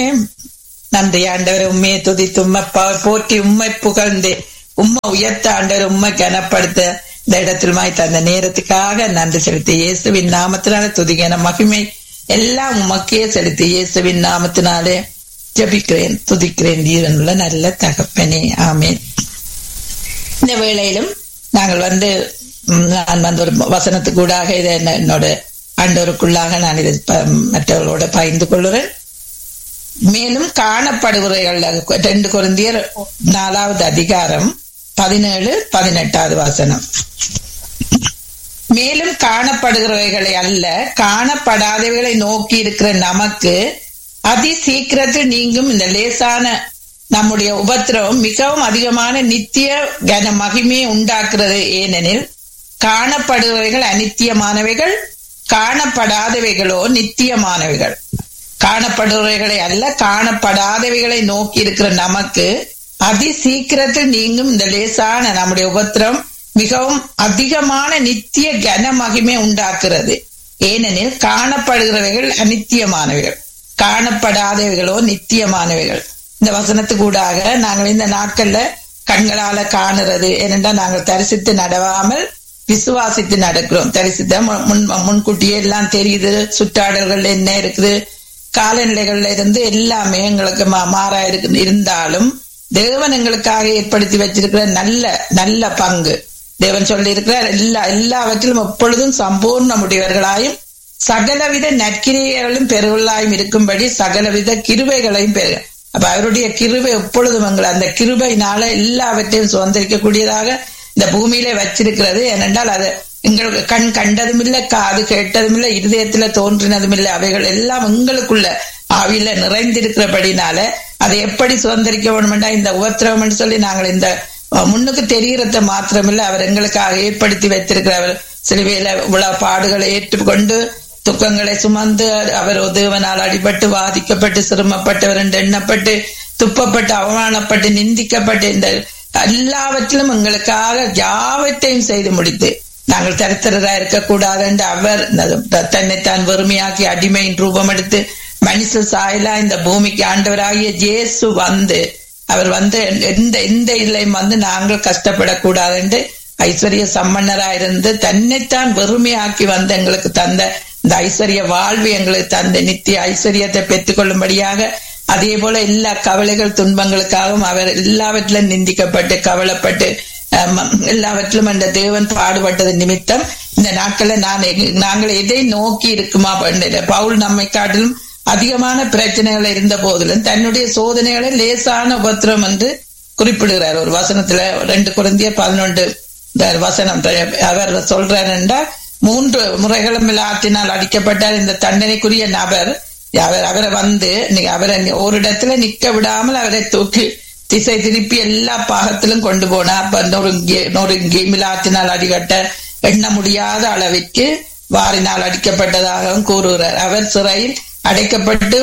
நன்றி ஆண்டவர் உண்மையை துதித்து உண்மை போற்றி உண்மை புகழ்ந்து உண்மை உயர்த்த ஆண்டவர் உண்மை கனப்படுத்த இந்த இடத்திலுமாய் தந்த நேரத்துக்காக நன்றி செலுத்தி இயேசுவின் நாமத்தினால துதிகன மகிமை எல்லாம் உமக்கே செலுத்தி இயேசுவின் நாமத்தினாலே ஜபிக்கிறேன் துதிக்கிறேன் ஜீவனுள்ள நல்ல தகப்பனே ஆமேன் இந்த வேளையிலும் நாங்கள் வந்து நான் வந்து ஒரு வசனத்துக்கூடாக இதை என்னோட ஆண்டவருக்குள்ளாக நான் இதை மற்றவர்களோட பகிர்ந்து கொள்கிறேன் மேலும் காணப்படுகிறவர்கள் ரெண்டு குருந்தியர் நாலாவது அதிகாரம் பதினேழு பதினெட்டாவது வசனம் மேலும் காணப்படுகிறவைகளை அல்ல காணப்படாதவைகளை நோக்கி இருக்கிற நமக்கு அதி சீக்கிரத்தில் நீங்கும் இந்த லேசான நம்முடைய உபத்திரவம் மிகவும் அதிகமான நித்திய கன மகிமையை உண்டாக்குறது ஏனெனில் காணப்படுபவைகள் அநித்தியமானவைகள் காணப்படாதவைகளோ நித்தியமானவைகள் காணப்படுபவைகளை அல்ல காணப்படாதவைகளை நோக்கி இருக்கிற நமக்கு அதி சீக்கிரத்தில் நீங்கும் இந்த லேசான நம்முடைய உபத்திரம் மிகவும் அதிகமான நித்திய கன மகிமை உண்டாக்குறது ஏனெனில் காணப்படுகிறவைகள் அநித்தியமானவைகள் காணப்படாதவைகளோ நித்தியமானவைகள் இந்த வசனத்துக்கூடாக நாங்கள் இந்த நாட்கள்ல கண்களால காணுறது ஏனென்றால் நாங்கள் தரிசித்து நடவாமல் விசுவாசித்து நடக்கிறோம் தரிசித்த முன் முன்கூட்டியே எல்லாம் தெரியுது சுற்றாடல்கள் என்ன இருக்குது காலநிலைகள்ல இருந்து எல்லாமே எங்களுக்கு மாறா இருக்கு இருந்தாலும் தேவன் எங்களுக்காக ஏற்படுத்தி வச்சிருக்கிற நல்ல நல்ல பங்கு தேவன் சொல்லி இருக்கிறார் எல்லா எல்லாவற்றிலும் எப்பொழுதும் சம்பூர்ண முடிவர்களாயும் சகலவித நற்கிரியர்களும் பெருவர்களாயும் இருக்கும்படி சகலவித கிருவைகளையும் பெரு அப்ப அவருடைய கிருவை எப்பொழுதும் எங்கள் அந்த கிருபையினால எல்லாவற்றையும் சுதந்திரிக்கக்கூடியதாக இந்த பூமியில வச்சிருக்கிறது ஏனென்றால் அது எங்களுக்கு கண் கண்டதும் இல்லை காது கேட்டதும் இல்லை இருதயத்துல தோன்றினதும் இல்லை அவைகள் எல்லாம் எங்களுக்குள்ள ஆவியில நிறைந்திருக்கிறபடினால அதை எப்படி சுதந்திரிக்க வேணுமெண்டா இந்த உபத்திரவம் சொல்லி நாங்கள் இந்த முன்னுக்கு தெரிகிறத மாத்திரமில்லை அவர் எங்களுக்காக ஏற்படுத்தி வைத்திருக்கிற அவர் சிலுவையில இவ்வளவு பாடுகளை ஏற்றுக்கொண்டு துக்கங்களை சுமந்து அவர் உதவனால் அடிபட்டு வாதிக்கப்பட்டு சிரமப்பட்டவர் என்று எண்ணப்பட்டு துப்பப்பட்டு அவமானப்பட்டு நிந்திக்கப்பட்டு இந்த எல்லாவற்றிலும் எங்களுக்காக யாவற்றையும் செய்து முடித்து நாங்கள் தரித்திரரா இருக்கக்கூடாது என்று அவர் தன்னைத்தான் வெறுமையாக்கி அடிமையின் ரூபம் எடுத்து மனுஷ சாயலா இந்த பூமிக்கு ஆண்டவராகிய ஜேசு வந்து அவர் வந்து எந்த எந்த இல்லையும் வந்து நாங்கள் கஷ்டப்படக்கூடாது என்று ஐஸ்வர்ய சம்பன்னரா இருந்து தன்னைத்தான் வெறுமையாக்கி வந்து எங்களுக்கு தந்த இந்த ஐஸ்வர்ய வாழ்வு எங்களுக்கு தந்த நித்திய ஐஸ்வர்யத்தை பெற்றுக் கொள்ளும்படியாக அதே போல எல்லா கவலைகள் துன்பங்களுக்காகவும் அவர் எல்லாவற்றிலும் நிந்திக்கப்பட்டு கவலைப்பட்டு எல்லாவற்றிலும் அந்த தேவன் பாடுபட்டது நிமித்தம் இந்த நாட்கள்ல நான் நாங்கள் எதை நோக்கி இருக்குமா பவுல் நம்மை காட்டிலும் அதிகமான பிரச்சனைகள் இருந்த போதிலும் தன்னுடைய சோதனைகளை லேசான உபத்திரம் என்று குறிப்பிடுகிறார் ஒரு வசனத்துல ரெண்டு குழந்தைய பதினொன்று வசனம் அவர் சொல்றார் என்றால் மூன்று முறைகளும் ஆற்றினால் அடிக்கப்பட்டார் இந்த தண்டனைக்குரிய நபர் அவர் அவரை வந்து அவரை ஒரு இடத்துல நிக்க விடாமல் அவரை தூக்கி திசை திருப்பி எல்லா பாகத்திலும் கொண்டு போனா அப்ப நொறுங்கி நொறுங்கி மிலாத்தினால் அடிகட்ட எண்ண முடியாத அளவிற்கு வாரினால் அடிக்கப்பட்டதாகவும் கூறுகிறார் அவர் சிறையில் அடைக்கப்பட்டு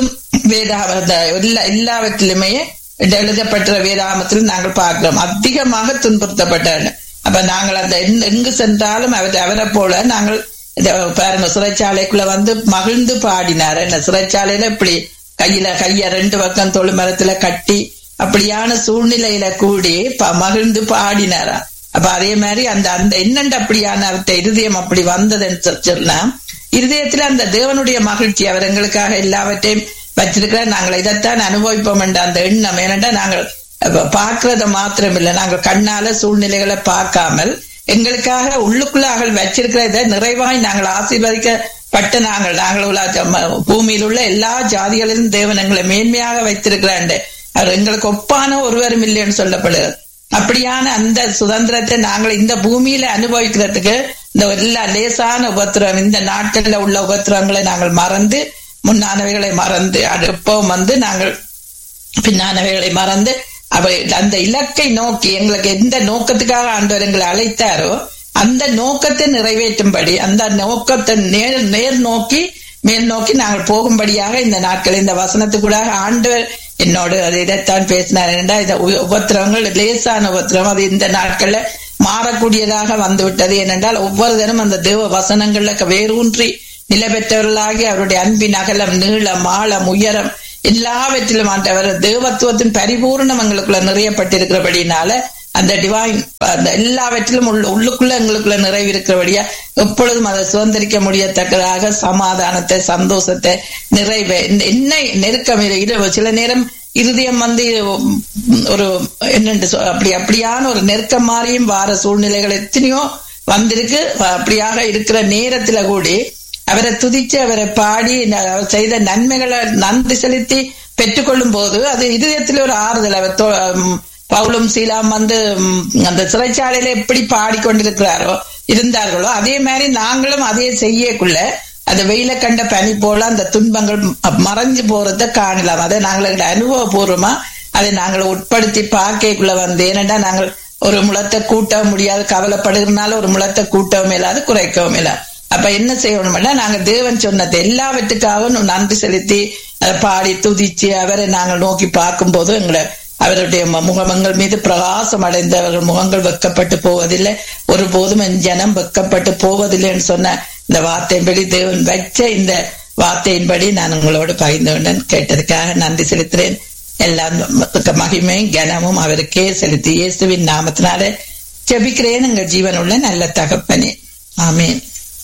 வேதாம எல்லா எல்லாவற்றிலுமே எழுதப்பட்ட வேதாமத்தில் நாங்கள் பார்க்கிறோம் அதிகமாக துன்புறுத்தப்பட்டார் அப்ப நாங்கள் அந்த எங்கு சென்றாலும் அவர் அவரை போல நாங்கள் பாருங்க சிறைச்சாலைக்குள்ள வந்து மகிழ்ந்து பாடினார் என்ன சிறைச்சாலையில இப்படி கையில கைய ரெண்டு பக்கம் தொழு மரத்துல கட்டி அப்படியான சூழ்நிலையில கூடி மகிழ்ந்து பாடினாரா அப்ப அதே மாதிரி அந்த அந்த என்னண்டு அப்படியான அவர்கிட்ட இருதயம் அப்படி வந்ததுன்னு சொன்னா இருதயத்துல அந்த தேவனுடைய மகிழ்ச்சி அவர் எங்களுக்காக எல்லாவற்றையும் வச்சிருக்கிறார் நாங்கள் இதைத்தான் அனுபவிப்போம் என்ற அந்த எண்ணம் ஏனென்றா நாங்கள் பார்க்கறத மாத்திரம் இல்லை நாங்கள் கண்ணால சூழ்நிலைகளை பார்க்காமல் எங்களுக்காக உள்ளுக்குள்ளாக வச்சிருக்கிற இதை நிறைவாய் நாங்கள் ஆசீர்வதிக்கப்பட்ட நாங்கள் நாங்கள் பூமியில் உள்ள எல்லா ஜாதிகளிலும் தேவன் எங்களை மேன்மையாக வைத்திருக்கிறாண்டு அவர் எங்களுக்கு ஒப்பான ஒருவரும் இல்லைன்னு சொல்லப்படுகிறது அப்படியான அந்த சுதந்திரத்தை நாங்கள் இந்த பூமியில அனுபவிக்கிறதுக்கு இந்த எல்லா லேசான உபத்திரம் இந்த நாட்கள்ல உள்ள உபத்திரங்களை நாங்கள் மறந்து முன்னானவைகளை மறந்து எப்பவும் வந்து நாங்கள் பின்னானவைகளை மறந்து அவை அந்த இலக்கை நோக்கி எங்களுக்கு எந்த நோக்கத்துக்காக ஆண்டவர் எங்களை அழைத்தாரோ அந்த நோக்கத்தை நிறைவேற்றும்படி அந்த நோக்கத்தை நேர் நேர் நோக்கி மேல் நோக்கி நாங்கள் போகும்படியாக இந்த நாட்கள் இந்த வசனத்துக்கூடாக ஆண்டவர் என்னோடு அதை இதைத்தான் பேசினார் என்றால் இந்த உபத்திரவங்கள் லேசான உபத்திரவம் அது இந்த நாட்கள்ல மாறக்கூடியதாக வந்து விட்டது ஏனென்றால் ஒவ்வொரு தினம் அந்த தேவ வசனங்கள்ல வேரூன்றி நிலை பெற்றவர்களாகி அவருடைய அன்பின் அகலம் நீளம் ஆழம் உயரம் எல்லாவற்றிலும் ஆண்டவர் தேவத்துவத்தின் பரிபூர்ணம் எங்களுக்குள்ள நிறையப்பட்டிருக்கிறபடினால அந்த டிவைன் அந்த எல்லாவற்றிலும் உள்ள உள்ளுக்குள்ள எங்களுக்குள்ள நிறைவு இருக்கிறபடியா எப்பொழுதும் அதை சுதந்திரிக்க முடியத்தக்கதாக சமாதானத்தை சந்தோஷத்தை நிறைவை என்ன நெருக்கம் இரு- சில நேரம் இருதயம் வந்து ஒரு என்னென்று சொ- அப்படி அப்படியான ஒரு நெருக்கம் மாறியும் வார சூழ்நிலைகள் எத்தனையோ வந்திருக்கு அப்படியாக இருக்கிற நேரத்துல கூடி அவரை துதிச்சு அவரை பாடி ந- அவர் செய்த நன்மைகளை நன்றி செலுத்தி பெற்றுக்கொள்ளும் போது அது இதயத்தில் ஒரு ஆறுதல் அவர் தோ- ம், பவுலும் சீலாம் வந்து ம், அந்த சிறைச்சாலையில எப்படி பாடிக்கொண்டிருக்கிறாரோ இருந்தார்களோ அதே மாதிரி நாங்களும் அதே செய்யக்குள்ள அந்த வெயில கண்ட பனி போல அந்த துன்பங்கள் ம- மறைஞ்சு போறத காணலாம் அதை நாங்கள் எங்களுடைய அனுபவபூர்வமா அதை நாங்கள் உட்படுத்தி பார்க்கக்குள்ள வந்து ஏனென்றா நாங்கள் ஒரு முளத்தை கூட்டவும் முடியாது கவலைப்படுகிறதுனால ஒரு முளத்தை கூட்டவும் இல்லாது குறைக்கவும் இல்லாது அப்ப என்ன செய்யணும்னா நாங்க தேவன் சொன்னது எல்லாவற்றுக்காகவும் நன்றி செலுத்தி அதை பாடி துதிச்சு அவரை நாங்கள் நோக்கி பார்க்கும் போது எங்களை அவருடைய ம- முகமங்கள் மீது பிரகாசம் அடைந்தவர்கள் முகங்கள் வெக்கப்பட்டு போவதில்லை ஒருபோதும் என் ஜனம் வெக்கப்பட்டு போவதில்லைன்னு சொன்ன இந்த வார்த்தையின்படி தேவன் வச்ச இந்த வார்த்தையின்படி நான் உங்களோடு பகிர்ந்து கொண்டேன் கேட்டதுக்காக நன்றி செலுத்துறேன் எல்லாம் மகிமையும் கனமும் அவருக்கே செலுத்தி இயேசுவின் நாமத்தினாலே ஜெபிக்கிறேன் எங்கள் ஜீவனுள்ள நல்ல தகப்பனே ஆமேன்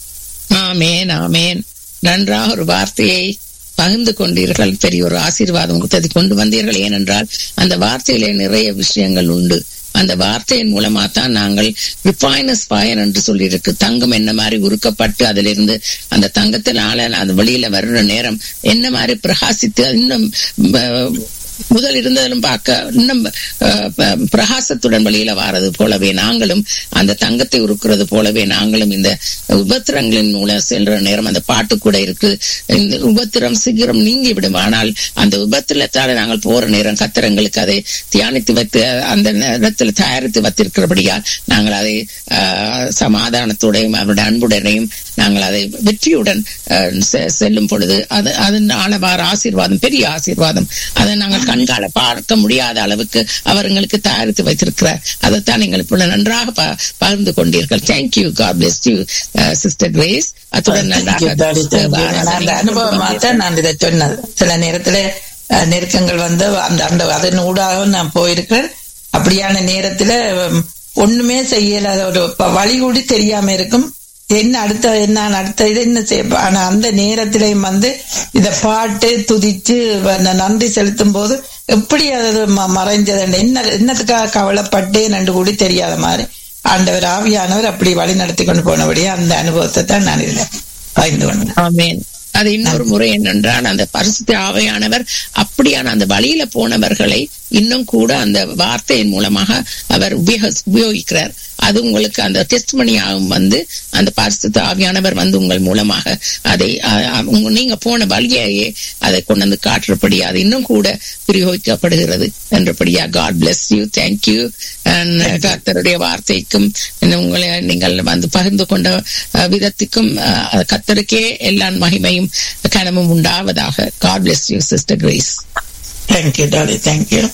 ஆமேன் ஆமேன் நன்றாக ஒரு வார்த்தையை பகிர்ந்து கொண்டீர்கள் பெரிய ஒரு ஆசீர்வாதம் கொடுத்தது கொண்டு வந்தீர்கள் ஏனென்றால் அந்த வார்த்தையிலே நிறைய விஷயங்கள் உண்டு அந்த வார்த்தையின் மூலமா தான் நாங்கள் ரிஃபைனஸ் பயன் என்று சொல்லியிருக்கு தங்கம் என்ன மாதிரி உருக்கப்பட்டு அதிலிருந்து அந்த தங்கத்தினால அது வெளியில வர்ற நேரம் என்ன மாதிரி பிரகாசித்து இன்னும் அஹ், முதல் இருந்ததிலும் பார்க்க இன்னும் அஹ், ப- பிரகாசத்துடன் வெளியில வாரது போலவே நாங்களும் அந்த தங்கத்தை உருக்குறது போலவே நாங்களும் இந்த உபத்திரங்களின் மூலம் சென்ற நேரம் அந்த பாட்டு கூட இருக்கு இந்த உபத்திரம் சீக்கிரம் நீங்கி விடும் ஆனால் அந்த உபத்திரத்தால நாங்கள் போற நேரம் கத்திரங்களுக்கு அதை தியானித்து வைத்து அந்த நேரத்தில் தயாரித்து வைத்திருக்கிறபடியால் நாங்கள் அதை ஆஹ், சமாதானத்துடையும் அவருடைய அன்புடனையும் நாங்கள் அதை வெற்றியுடன் ஆஹ், செ- செல்லும் பொழுது அது அதனால வார ஆசீர்வாதம் பெரிய ஆசீர்வாதம் அதை நாங்கள் கண்கால பார்க்க முடியாத அளவுக்கு அவர் எங்களுக்கு தயாரித்து வைத்திருக்கிறார் அதைத்தான் நீங்கள் இப்பொழுது நன்றாக ப- பகிர்ந்து கொண்டீர்கள் thank you God bless you sister Grace அத்துடன் Thank you, Daddy. Thank you. நான் அந்த அனுபவமா தான் நான் இதை சொன்னது சில நேரத்துல அஹ், நெருக்கங்கள் வந்து அந்த அந்த அதன் ஊடாக நான் போயிருக்கிறேன் அப்படியான நேரத்துல உம், ஒண்ணுமே செய்யலாத ஒரு ப- வழி கூடி தெரியாம இருக்கும் என்ன அடுத்த என்ன அடுத்த இது என்ன செய்ய ஆனா அந்த நேரத்திலையும் வந்து இத பாட்டு துதிச்சு அந்த நன்றி செலுத்தும் போது எப்படி அது ம- மறைஞ்சது என்ன என்னத்துக்காக கவலைப்பட்டேன் என்று கூடி தெரியாத மாதிரி ஆண்டவர் ஆவியானவர் அப்படி வழி நடத்தி கொண்டு போனபடியே அந்த அனுபவத்தை தான் நான் இதுல பகிர்ந்து கொண்டேன் ஆமென் அது இன்னொரு முறை என்னென்றால் அந்த பரிசுத்த ஆவையானவர் அப்படியான அந்த வழியில போனவர்களை இன்னும் கூட அந்த வார்த்தையின் மூலமாக அவர் உபயோக- உபயோகிக்கிறார் அது உங்களுக்கு அந்த டெஸ்ட் ஆகும் வந்து அந்த பரிசுத்த ஆவியானவர் வந்து உங்கள் மூலமாக அதை அ- அ- உங்க- நீங்க போன வழியையே அதை கொண்டு வந்து காட்டுறபடி அது இன்னும் கூட பிரயோகிக்கப்படுகிறது என்றபடியா காட் பிளஸ் யூ தேங்க்யூ கர்த்தருடைய வார்த்தைக்கும் இன்னும் உங்களை நீங்கள் வந்து பகிர்ந்து கொண்ட அஹ், விதத்துக்கும் அஹ், கர்த்தருக்கே எல்லா மகிமையும் கனமும் உண்டாவதாக God bless you sister Grace thank you Dolly thank you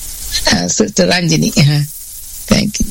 sister Ranjini thank you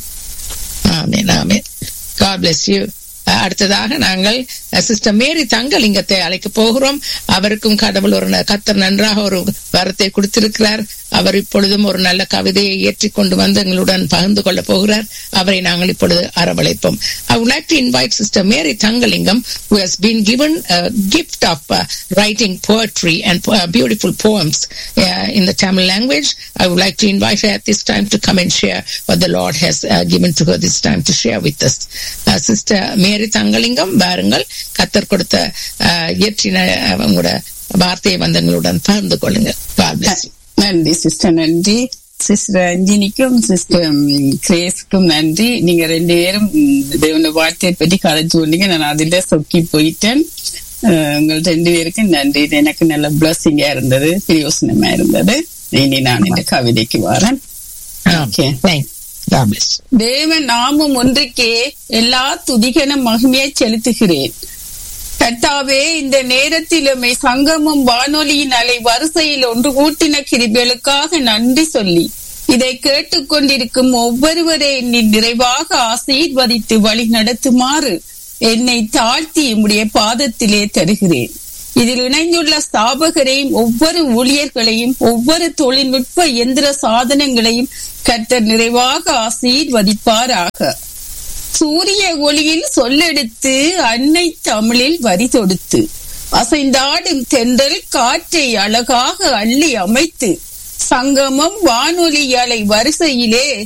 ஆமேன் ஆமேன் காட் பிளஸ் யூ அடுத்ததாக நாங்கள் சிஸ்டர் மேரி தங்கலிங்கத்தை அழைக்க போகிறோம் அவருக்கும் கடவுள் ஒரு ந- கர்த்தர் நன்றாக ஒரு வரத்தை கொடுத்திருக்கிறார் அவர் இப்பொழுதும் ஒரு நல்ல கவிதையை ஏற்றி கொண்டு வந்து எங்களுடன் பகிர்ந்து கொள்ள போகிறார் அவரை நாங்கள் இப்பொழுது அரவழைப்போம் I would like to invite Sister Mary Thangalingam, who has been given a gift of uh, writing poetry and uh, beautiful poems uh, in the Tamil language. I would like to invite her at this time to come and share what the Lord has uh, given to her this time to share with us. Uh, Sister Mary Thangalingam, பாருங்கள் கத்தர் கொடுத்த uh, இயற்றின uh, உங்களோட வார்த்தையை வந்து எங்களுடன் பகிர்ந்து கொள்ளுங்க God bless you. நன்றி சிஸ்டர் நன்றி சிஸ்டர் ரஞ்சினிக்கும் சிஸ்டர் கிரேஸ்க்கும் நன்றி நீங்க ரெண்டு பேரும் ம், தேவன வார்த்தையை பற்றி கதைச்சு சொன்னீங்க நான் அதுல சொக்கி போயிட்டேன் அஹ், உங்கள் ரெண்டு பேருக்கும் நன்றி இது எனக்கு நல்ல பிளஸிங்கா இருந்தது பிரயோசனமா இருந்தது இனி நான் இந்த கவிதைக்கு வரேன் Okay. Thank you. God bless you. தேவன் நாமம் ஒன்றுக்கே எல்லா துதிகன மகிமையை செலுத்துகிறேன் கர்த்தாவே இந்த நேரத்தில் உம்மை சங்கமும் வானொலியின் அலை வரிசையில் ஒன்று கூட்டின கிருபைகளுக்காக நன்றி சொல்லி இதை கேட்டுக்கொண்டிருக்கும் ஒவ்வொருவரை நீ நிறைவாக ஆசீர்வதித்து வழி நடத்துமாறு என்னை தாழ்த்தி உம்முடைய பாதத்திலே தருகிறேன் இதில் இணைந்துள்ள ஸ்தாபகரையும் ஒவ்வொரு ஊழியர்களையும் ஒவ்வொரு தொழில்நுட்ப எந்திர சாதனங்களையும் கர்த்தர் நிறைவாக ஆசீர்வதிப்பாராக சூரிய ஒளியில் சொல்லெடுத்து அன்னை தமிழில் வரி தொடுத்து அசைந்தாடும் தென்றல் காற்றை அழகாக அள்ளி அமைத்து சங்கமம் வானொலி அலை வரிசையிலே